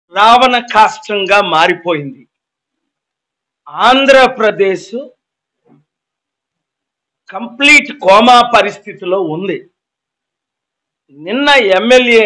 రావణ కాష్టంగా మారిపోయింది Andhra Pradesh complete coma పరిస్థితిలో ఉంది నిన్న ఎమ్మెల్యే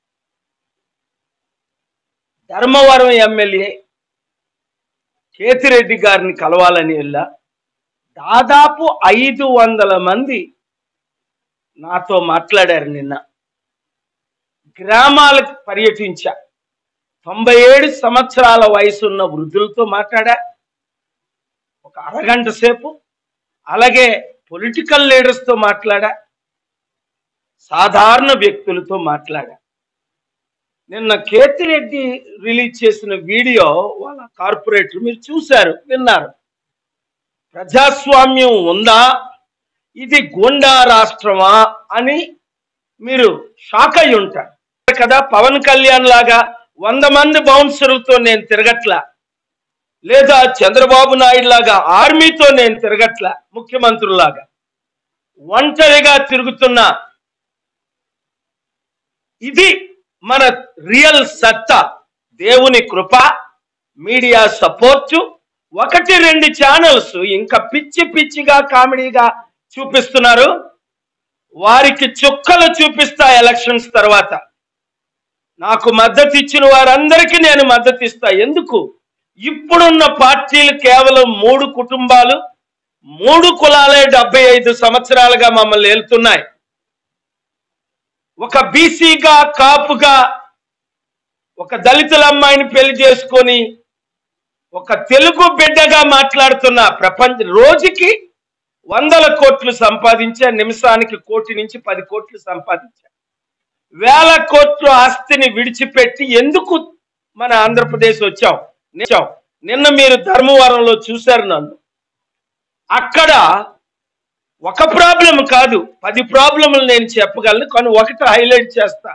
ధర్మవరం ఎమ్మెల్యే కేతిరెడ్డి గారిని కలవాలని వెళ్ళా దాదాపు ఐదు వందల మంది నాతో మాట్లాడారు నిన్న గ్రామాలకు పర్యటించా తొంభై ఏడు సంవత్సరాల వయసు ఉన్న వృద్ధులతో మాట్లాడా ఒక అరగంట సేపు అలాగే పొలిటికల్ లీడర్స్తో మాట్లాడా సాధారణ వ్యక్తులతో మాట్లాడా నిన్న కేతిరెడ్డి రిలీజ్ చేసిన వీడియో వాళ్ళ కార్పొరేటర్ మీరు చూశారు విన్నారు ప్రజాస్వామ్యం ఉందా ఇది గోండా రాష్ట్రమా అని మీరు షాక్ అయి ఉంటారు కదా పవన్ కళ్యాణ్ లాగా వంద మంది బౌన్సర్లతో నేను తిరగట్లా లేదా చంద్రబాబు నాయుడు లాగా ఆర్మీతో నేను తిరగట్లా ముఖ్యమంత్రులాగా ఒంటరిగా తిరుగుతున్నా ఇది మన రియల్ సత్తా దేవుని కృప మీడియా సపోర్టు ఒకటి రెండు ఛానల్స్ ఇంకా పిచ్చి పిచ్చిగా కామెడీగా చూపిస్తున్నారు వారికి చుక్కలు చూపిస్తా ఎలక్షన్స్ తర్వాత నాకు మద్దతు ఇచ్చిన వారందరికీ నేను మద్దతు ఇస్తా ఎందుకు ఇప్పుడున్న పార్టీలు కేవలం మూడు కుటుంబాలు మూడు కులాలే డెబ్బై ఐదు సంవత్సరాలుగా మమ్మల్ని ఏలుతున్నాయి ఒక బీసీగా కాపుగా ఒక దళితుల అమ్మాయిని పెళ్లి చేసుకొని ఒక తెలుగు బిడ్డగా మాట్లాడుతున్న ప్రపంచ రోజుకి వందల కోట్లు సంపాదించా నిమిషానికి కోటి నుంచి పది కోట్లు సంపాదించా వేల కోట్ల ఆస్తిని విడిచిపెట్టి ఎందుకు మన ఆంధ్రప్రదేశ్ వచ్చాం నిజం నిన్న మీరు ధర్మవరంలో చూశారు నన్ను అక్కడ ఒక ప్రాబ్లం కాదు పది ప్రాబ్లంలు నేను చెప్పగలను కానీ ఒకటి హైలైట్ చేస్తా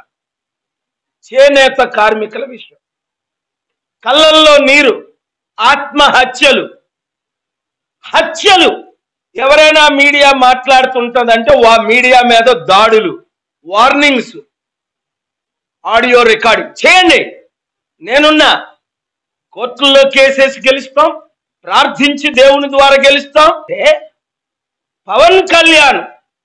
చేనేత కార్మికుల విషయం కళ్ళల్లో నీరు ఆత్మహత్యలు హత్యలు ఎవరైనా మీడియా మాట్లాడుతుంటదంటే వా మీడియా మీద దాడులు వార్నింగ్స్ ఆడియో రికార్డింగ్ చేయండి నేనున్నా కోర్టుల్లో కేసేసి గెలుస్తాం ప్రార్థించి దేవుని ద్వారా గెలుస్తాం అంటే పవన్ కళ్యాణ్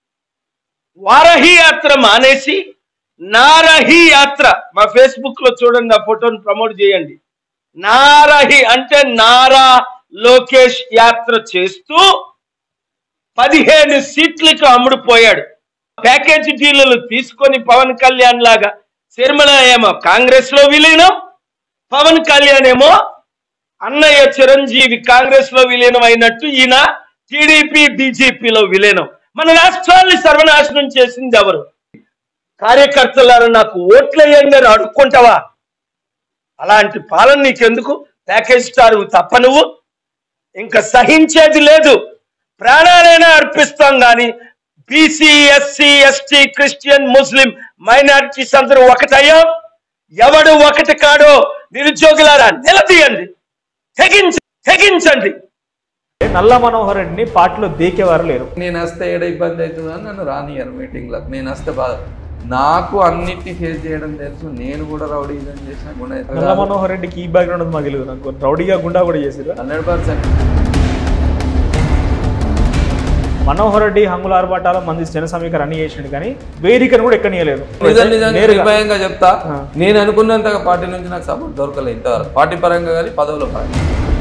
వారహి యాత్ర మానేసి నారహి యాత్ర మా ఫేస్బుక్ లో చూడండి ఆ ఫోటోని ప్రమోట్ చేయండి నారహి అంటే నారా లోకేష్ యాత్ర చేస్తూ పదిహేను సీట్లకు అమ్ముడుపోయాడు ప్యాకేజీ డీలర్లు తీసుకొని పవన్ కళ్యాణ్ లాగా శర్మల ఏమో కాంగ్రెస్ లో విలీనం పవన్ కళ్యాణ్ ఏమో అన్నయ్య చిరంజీవి కాంగ్రెస్ లో విలీనం అయినట్టు ఈయన టీడీపీ బీజేపీలో విలీనం మన రాష్ట్రాన్ని సర్వనాశనం చేసింది ఎవరు కార్యకర్తలారా నాకు ఓట్లేయండి అని అడుక్కుంటావా అలాంటి పాలన నీకెందుకు ప్యాకేజ్ స్టార్ తప్ప నువ్వు ఇంకా సహించేది లేదు ప్రాణాలైనా అర్పిస్తాం కానీ బీసీ ఎస్సీ ఎస్టీ క్రిస్టియన్ ముస్లిం మైనారిటీస్ అందరూ ఒకటయ్యాం ఎవడు ఒకటి కాడో నిరుద్యోగులారా నిలదీయండి తెగించ తెగించండి నల్ల మనోహర్ రెడ్డిని పార్టీలో దేకేవారు లేరు నేను వస్తే ఏడ ఇబ్బంది అవుతుందని నన్ను రానియరు మీటింగ్లకు నేను వస్తే బాధ నాకు అన్నిటిని ఫేస్ చేయడం తెలుసు నేను కూడా రౌడీ ఇదని చేసిన నల్ల మనోహర్ రెడ్డికి ఈ బ్యాక్గ్రౌండ్ ఉంది మాకు తెలియదు నాకు రౌడీగా గుండా కూడా చేసిరు హండ్రెడ్ పర్సెంట్ మనోహర్ రెడ్డి హంగుల ఆర్భాటాల మంది జన సమీకరణ అన్ని చేసిండు కానీ వేదికను కూడా ఎక్కనీయలేదు నిజం నిజంగా నేరుగా నిర్భయంగా చెప్తా ఆ. నేను అనుకున్నంతగా పార్టీ నుంచి నాకు సపోర్ట్ దొరకలేదు ఇంతవరకు పార్టీ పరంగా కానీ పదవుల పరంగా